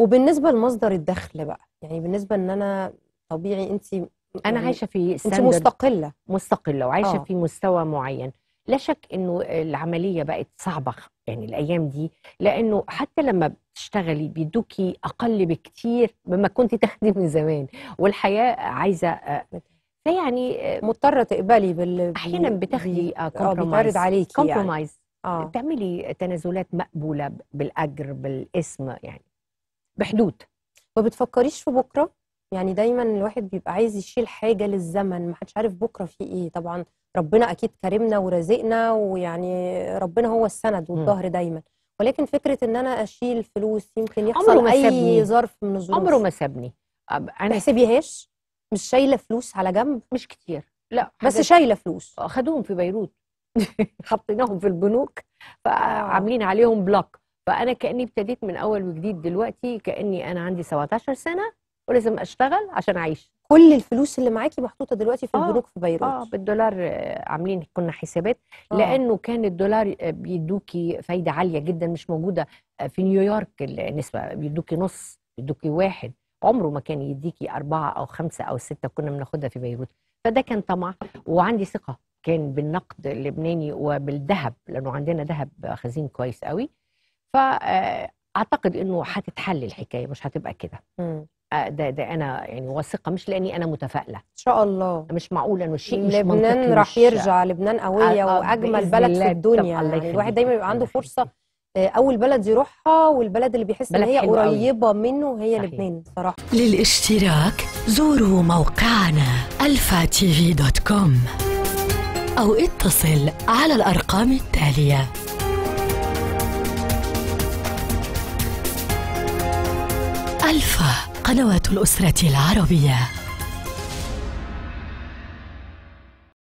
وبالنسبه لمصدر الدخل بقى يعني بالنسبه ان انا طبيعي انت انا يعني عايشه في انت standard مستقله مستقله وعايشه آه. في مستوى معين لا شك انه العمليه بقت صعبه يعني الايام دي لانه حتى لما بتشتغلي بيدوكي اقل بكتير مما كنت تاخدي من زمان والحياه عايزه آه، فيعني آه، مضطره تقبلي بال احيانا بي- بتاخدي اه بيتعرض كومبرومايز عليكي يعني كومبرومايز اه بتعملي تنازلات مقبوله بالاجر بالاسم يعني بحدود ما بتفكريش في بكره يعني دايما الواحد بيبقى عايز يشيل حاجه للزمن ما حدش عارف بكره في ايه طبعا ربنا اكيد كرمنا ورزقنا ويعني ربنا هو السند والظهر دايما ولكن فكره ان انا اشيل فلوس يمكن عمره يحصل ما اي سابني. ظرف من الظروف عمره ما سابني أب- ما انا تحسبيهاش مش شايله فلوس على جنب مش كتير لا بس حاجات- شايله فلوس خدوهم في بيروت حطيناهم في البنوك فعاملين عليهم بلوك فانا كاني ابتديت من اول وجديد دلوقتي كاني انا عندي 17 سنه ولازم اشتغل عشان اعيش كل الفلوس اللي معاكي محطوطه دلوقتي في آه، البنوك في بيروت اه بالدولار آه، عاملين كنا حسابات آه. لانه كان الدولار آه، بيدوكي فايده عاليه جدا مش موجوده آه، في نيويورك النسبه بيدوكي نص بيدوكي واحد عمره ما كان يديكي أربعة أو خمسة أو ستة كنا بناخدها في بيروت فده كان طمع وعندي ثقة كان بالنقد اللبناني وبالذهب لأنه عندنا ذهب خزين كويس قوي فأعتقد إنه هتتحل الحكاية مش هتبقى كده مم. آه، ده ده أنا يعني واثقة مش لأني أنا متفائلة ان شاء الله مش معقول إنه الشيء مش لبنان منطقي راح مش- يرجع لبنان قوية آه، آه، وأجمل بإذن بلد الله. في الدنيا طب الله يعني الواحد يخليك. دايما بيبقى عنده الله فرصة يخليك. آه، أول بلد يروحها والبلد اللي بيحس إن بلد هي حلو قوي. قريبة منه هي صحيح. لبنان صراحة للاشتراك زوروا موقعنا الفا تي في دوت كوم أو اتصل على الأرقام التالية الفا قنوات الأسرة العربية